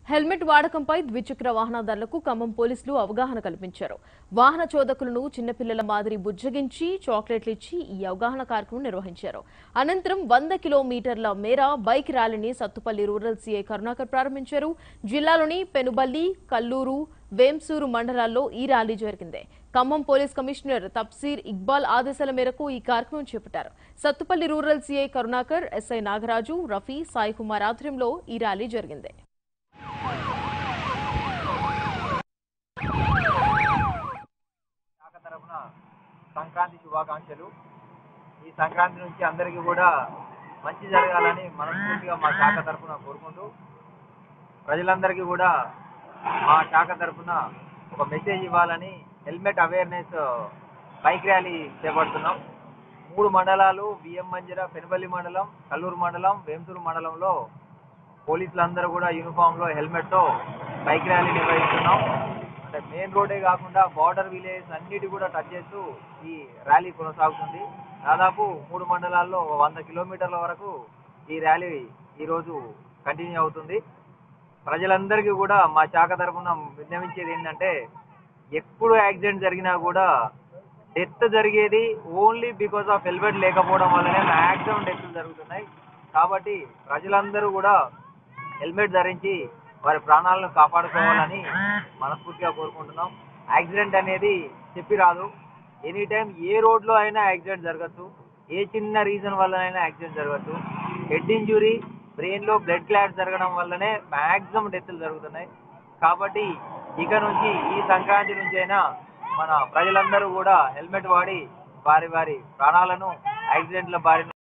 helmet వాడకంపై ద్విచక్ర వాహనదారులకు ఖమ్మం పోలీసులు అవగాహన కల్పించారు వాహన చోదకులను చిన్నపిల్లల మాదిరి బుజ్జగించి చాక్లెట్లు ఇచ్చి ఈ అవగాహన కార్యక్రమం నిర్వహించారు అనంతరం వంద కిలోమీటర్ల మేర బైక్ ర్యాలీని సత్తుపల్లి రూరల్ సీఐ కరుణాకర్ ప్రారంభించారు జిల్లాలోని పెనుబల్లి కల్లూరు వేంసూరు మండలాల్లో ఈ ర్యాలీ జరిగింది ఖమ్మం పోలీస్ కమిషనర్ తప్సీర్ ఇక్బాల్ ఆదేశాల మేరకు ఈ కార్యక్రమం చేపట్టారు Sathupalli rural C I Karunakar S I Nagaraju Rafi Sai Kumar ఆధ్వర్యంలో ఈ ర్యాలీ జరిగింది శాఖ తరఫున సంక్రాంతి శుభాకాంక్షలు ఈ సంక్రాంతి నుంచి అందరికీ కూడా మంచి జరగాలని మనస్ఫూర్తిగా మా శాఖ తరఫున కోరుకుంటూ ప్రజలందరికీ కూడా మా శాఖ తరఫున ఒక మెసేజ్ ఇవ్వాలని హెల్మెట్ అవేర్నెస్ బైక్ ర్యాలీ చేపడుతున్నాం మూడు మండలాలు బిఎం మంజిర పెనుబల్లి మండలం కల్లూరు మండలం వేంసూరు మండలంలో పోలీసులందరూ కూడా యూనిఫామ్లో హెల్మెట్తో బైక్ ర్యాలీ నిర్వహిస్తున్నాం అంటే మెయిన్ రోడ్డే కాకుండా బార్డర్ విలేజ్ అన్నిటి కూడా టచ్ చేస్తూ ఈ ర్యాలీ కొనసాగుతుంది దాదాపు మూడు మండలాల్లో ఒక వంద కిలోమీటర్ల వరకు ఈ ర్యాలీ ఈరోజు కంటిన్యూ అవుతుంది ప్రజలందరికీ కూడా మా శాఖ తరఫున విన్నవించేది ఏంటంటే ఎప్పుడు యాక్సిడెంట్ జరిగినా కూడా డెత్ జరిగేది ఓన్లీ బికాస్ ఆఫ్ హెల్మెట్ లేకపోవడం వల్లనే మ్యాక్సిమం డెత్ జరుగుతున్నాయి కాబట్టి ప్రజలందరూ కూడా హెల్మెట్ ధరించి వారి ప్రాణాలను కాపాడుకోవాలని మనస్ఫూర్తిగా కోరుకుంటున్నాం యాక్సిడెంట్ అనేది చెప్పి రాదు ఎనీ టైం ఏ రోడ్లో అయినా యాక్సిడెంట్ జరగచ్చు ఏ చిన్న రీజన్ వల్లనైనా యాక్సిడెంట్ జరగచ్చు హెడ్ ఇంజురీ బ్రెయిన్లో బ్లడ్ క్లాట్ జరగడం వల్లనే మ్యాక్సిమం డెత్లు జరుగుతున్నాయి కాబట్టి ఇక నుంచి ఈ సంక్రాంతి నుంచి అయినా మన ప్రజలందరూ కూడా హెల్మెట్ వాడి వారి వారి ప్రాణాలను యాక్సిడెంట్ల బారి